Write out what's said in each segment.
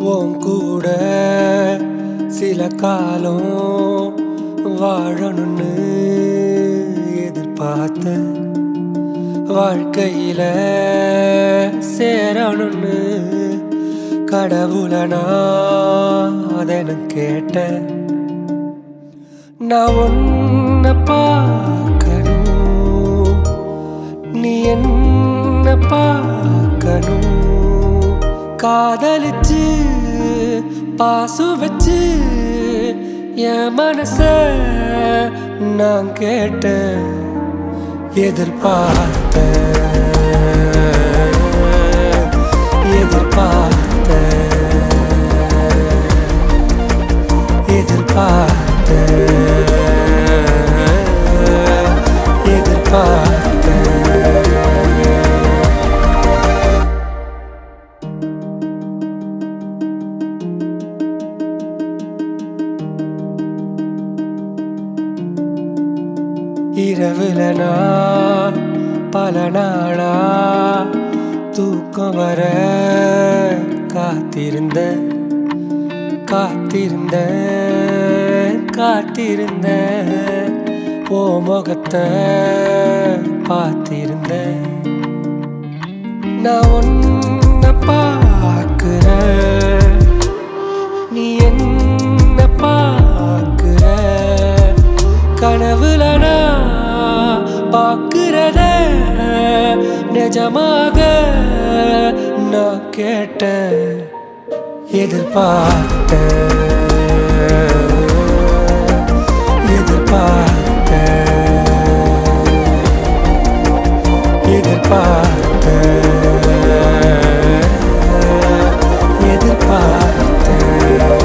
உன் கூட சில காலம் வாழணும்னு எதிர்பார்த்தேன் வாழ்க்கையில சேரணும்னு கடவுளை நான் அதனை கேட்டேன் நான் ஒன்ன பார்க்கணும் நீ என்ன பார்க்கணும் காதலிச்சு பாசு வச்சு என் மனச நான் கேட்டேன் எதிர்பார்த்தேன் எதிர்பார்த்தேன் எதிர்பார்த்தேன் எதிர்பார்த்தேன் இரவுல நான் பல நாளா தூக்கம் வர காத்திருந்த காத்திருந்த காத்திருந்த ஓ முகத்தை பார்த்திருந்த நான் ஒன்ன பார்க்கிறேன் நீ என்ன பார்க்கிற கனவுல நான் பார்க்கிறத நிஜமாக நான் கேட்டேன் எதிர்பார்த்தேன் எதிர்பார்த்தேன் எதிர்பார்த்தேன் எதிர்பார்த்தேன்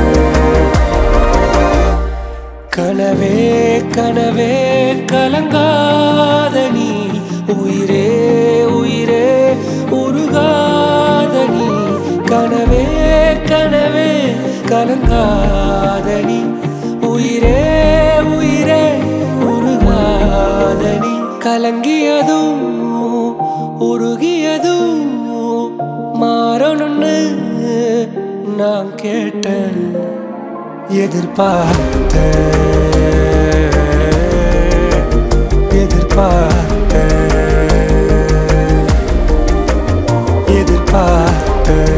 கனவே கனவே கலங்காத நீ உயிரே உயிரே உருகாத நீ கனவே கனவே கலங்காத நீ உயிரே உயிரே உருகாத நீ கலங்கியதும் உருகியதும் மாறணும்னு நான் கேட்டேன் எதிர்பார்த்தேன் எதிர்பார்த்தேன் எதிர்பார்த்தேன்